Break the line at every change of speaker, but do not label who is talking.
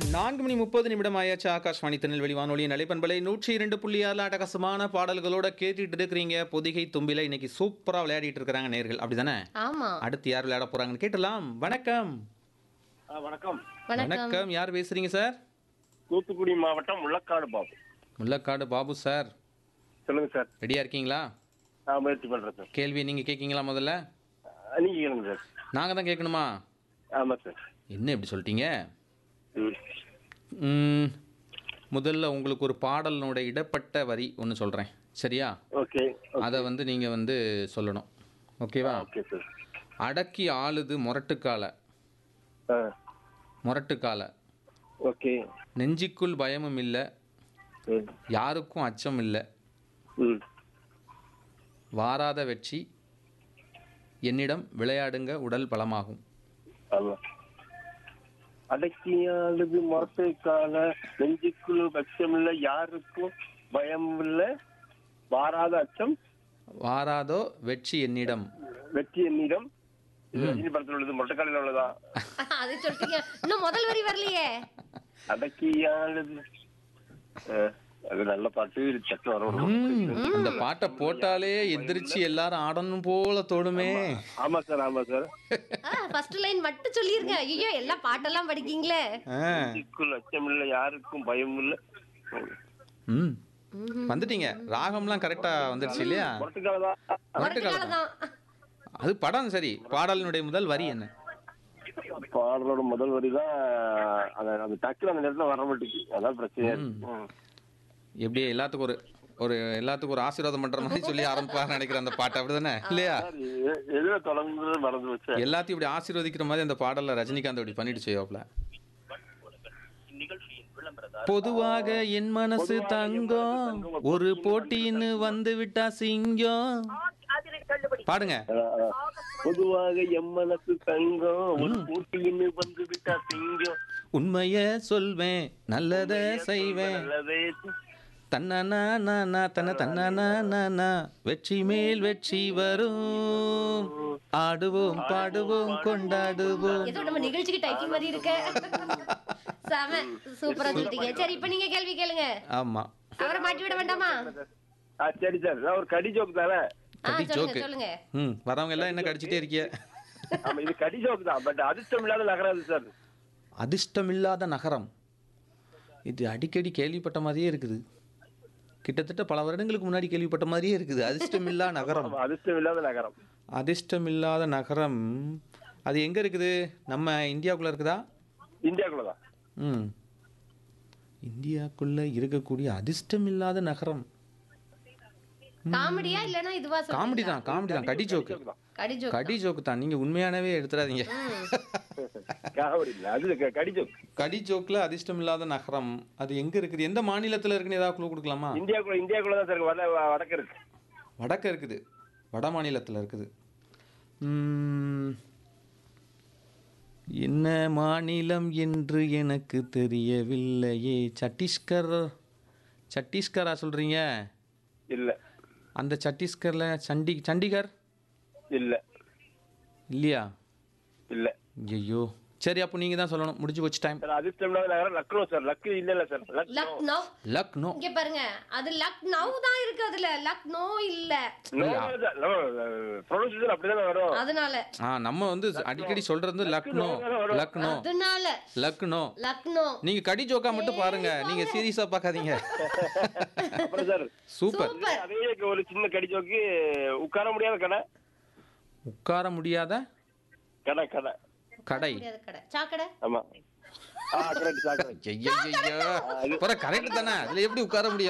நான்கு மணி முப்பது நிமிடம் ஆயாச்சு ஆகாஷ்வாணி திருநெல்வேலி வானொலியின் அலைப்பண்பலை நூற்றி இரண்டு புள்ளி ஆறு அட்டகாசமான பாடல்களோட கேட்டுட்டு இருக்கிறீங்க பொதிகை தும்பில இன்னைக்கு சூப்பரா விளையாடிட்டு இருக்கிறாங்க நேர்கள் அப்படிதானே
ஆமா
அடுத்து யார் விளையாட போறாங்கன்னு கேட்டலாம் வணக்கம்
ஆ, வணக்கம்
வணக்கம்
வணக்கம் யார் பேசுறீங்க சார்
தூத்துக்குடி மாவட்டம் முள்ளக்காடு பாபு
முல்லக்காடு பாபு சார்
சொல்லுங்க சார்
ரெடியா இருக்கீங்களா
நான் முயற்சி பண்றேன் சார்
கேள்வி நீங்க கேட்கீங்களா முதல்ல
ஆ, நீங்க கேளுங்க சார்
நாங்க தான் கேட்கணுமா
ஆமா சார்
என்ன இப்படி சொல்லிட்டீங்க
ம்.
ம், முதல்ல உங்களுக்கு ஒரு பாடலனோட இடப்பட்ட வரி ஒன்று சொல்கிறேன் சரியா
ஓகே
அதை வந்து நீங்கள் வந்து சொல்லணும் ஓகேவா
ஓகே சார்
அடக்கி ஆளுது முரட்டுக்கால
ஆ
முரட்டுக்கால
ஓகே
நெஞ்சிக்குள் பயமும் இல்லை
ம்
யாருக்கும் அச்சம் இல்லை
ம்
வாராத வெற்றி என்னிடம் விளையாடுங்க உடல் பலமாகும்
ஆமா அடக்கியானது மரத்தை கால நெஞ்சுக்குள் பட்சம் இல்ல யாருக்கும் பயம் இல்ல வாராத அச்சம்
வாராதோ வெற்றி என்னிடம்
வெற்றி என்னிடம் இது ரஜினி படத்தில் உள்ளது மொட்டைக்காலையில் உள்ளதா
அது சொல்லிட்டீங்க இன்னும் முதல் வரி வரலையே
அடக்கியானது ஆ, அது நல்ல பாட்டு சட்டு வரும்
ம், அந்த பாட்டை போட்டாலே எந்திரிச்சு எல்லாரும் ஆடணும் போல தோடுமே
ஆமா சார் ஆமா சார்
ஃபர்ஸ்ட் லைன் மட்டும் சொல்லிருங்க ஐயோ எல்லாம் பாட்டெல்லாம் படிக்கீங்களே
ஆ
நெஞ்சுக்குள் அச்சம் இல்ல யாருக்கும் பயம் இல்ல
ம் வந்துட்டீங்க ராகம்லாம் கரெக்டா வந்துருச்சு இல்லையா
மொட்டைக்காலதான்
முரட்டுக்கால தான்
அது படம் சரி பாடலினுடைய முதல் வரி என்ன
பாடலோட முதல் வரி தான் அந்த அந்த டக்குனு அந்த நேரத்துல வர மாட்டேங்குது அதான் பிரச்சனையா இருக்கு ம்.
எப்படி எல்லாத்துக்கும் ஒரு ஒரு எல்லாத்துக்கும் ஒரு ஆசீர்வாதம் பண்ற மாதிரி சொல்லி ஆரம்பிப்பாரு நினைக்கிறேன் அந்த பாட்டு அப்படிதானே இல்லையா
சார், எ- எதுல தொடங்குறது மறந்து வச்சேன்
எல்லாத்தையும் இப்படி ஆசீர்வதிக்கிற மாதிரி அந்த பாடல்ல ரஜினிகாந்த் இப்படி பண்ணிட்டு செய்வாப்ல பொதுவாக என் மனசு தங்கம் ஒரு போட்டின்னு வந்து விட்டா சிங்கம் பாடுங்க
பொதுவாக எம்மனசு தங்கம் ஒரு போட்டின்னு வந்து விட்டா சிங்கம்
உண்மைய சொல்வேன் நல்லத செய்வேன்
நல்லதே
தன்னனா நானா தன தன்னனா நானா வெற்றி மேல் வெற்றி வரும் ஆடுவோம் பாடுவோம் கொண்டாடுவோம்
ஏதோ நம்ம நிகழ்ச்சிக்கு டைட்டில் மாதிரி இருக்க செம சூப்பரா சொல்லிட்டீங்க சரி இப்ப நீங்க கேள்வி கேளுங்க
ஆமா
அவரை மாட்டி விட வேண்டாமா
ஆ சரி சார் நான் ஒரு கடி ஜோக் தானே
ஆ
கடி
சொல்லுங்க
ஜோக்கு
சொல்லுங்க
ம் வரவங்க எல்லாம் என்ன கடிச்சிட்டே இருக்கிய
ஆமா இது கடி ஜோக் தான் பட் அதிர்ஷ்டம் இல்லாத நகராது சார்
அதிர்ஷ்டமில்லாத நகரம் இது அடிக்கடி கேள்விப்பட்ட மாதிரியே இருக்குது கிட்டத்தட்ட பல வருடங்களுக்கு முன்னாடி கேள்விப்பட்ட மாதிரியே இருக்குது அதிர்ஷ்டமில்லா நகரம்
ஆமா, அதிர்ஷ்டம் இல்லாத நகரம்
அதிர்ஷ்டமில்லாத நகரம் அது எங்க இருக்குது நம்ம இந்தியாவுக்குள்ள இருக்குதா
இந்தியாக்குள்ளதான்
ம் இந்தியாக்குள்ள இருக்கக்கூடிய அதிர்ஷ்டமில்லாத நகரம்
காமெடியா இல்லனா இதுவா
காமெடி தான் காமெடி தான் கடி ஜோக்கு
கடி ஜோக்
கடி ஜோக்கு தான் நீங்க உண்மையானவே எடுத்துறாதீங்க
காமெடி இல்ல அது க- கடி ஜோக்
கடி ஜோக்ல அதிர்ஷ்டமில்லாத நகரம் அது எங்க இருக்குது எந்த மாநிலத்துல இருக்குன்னு ஏதாவது குழு கொடுக்கலாமா
இந்தியாக்குள்ள இந்தியாக்குள்ள தான் சார் வட வடக்கு இருக்கு
வடக்க இருக்குது வட மாநிலத்தில் இருக்குது ம், என்ன மாநிலம் என்று எனக்கு தெரியவில்லையே சத்தீஸ்கர் சத்தீஸ்கரா சொல்கிறீங்க
இல்ல
அந்த சத்தீஸ்கரில் சண்டி சண்டிகர்
இல்ல
இல்லையா
இல்ல
ஐயோ சரி அப்போ நீங்கள் தான் சொல்லணும் முடிஞ்சு போச்சு டைம்
சார் அதிர்ஷ்டம் இல்லாத நகரம் லக்னோ சார் லக்கு இல்ல இல்ல சார் லக்னோ
லக்னோ
லக்னோ
இங்க பாருங்க அது லக்னோ தான் இருக்கு அதுல லக்னோ இல்ல
ப்ரொனன்சியேஷன் அப்படிதானே வரும்
அதனால
ஆ நம்ம வந்து அடிக்கடி சொல்கிறது வந்து லக்னோ லக்னோ
அதனால
லக்னோ
லக்னோ
நீங்கள் கடி ஜோக்கா மட்டும் பாருங்க நீங்கள் சீரியஸாக பார்க்காதீங்க
அப்புறம் சார்
சூப்பர்
சூப்பர்
அதே ஒரு சின்ன கடிச்சோக்கு உட்கார முடியாத கடை
உட்கார முடியாத
கடை கடை
கடை
முடியாத கடை சாக்கடை
ஆமா ஆ கரெக்ட் சார்
ஐயோ கரெக்ட் தானே அதுல எப்படி உட்கார முடியும்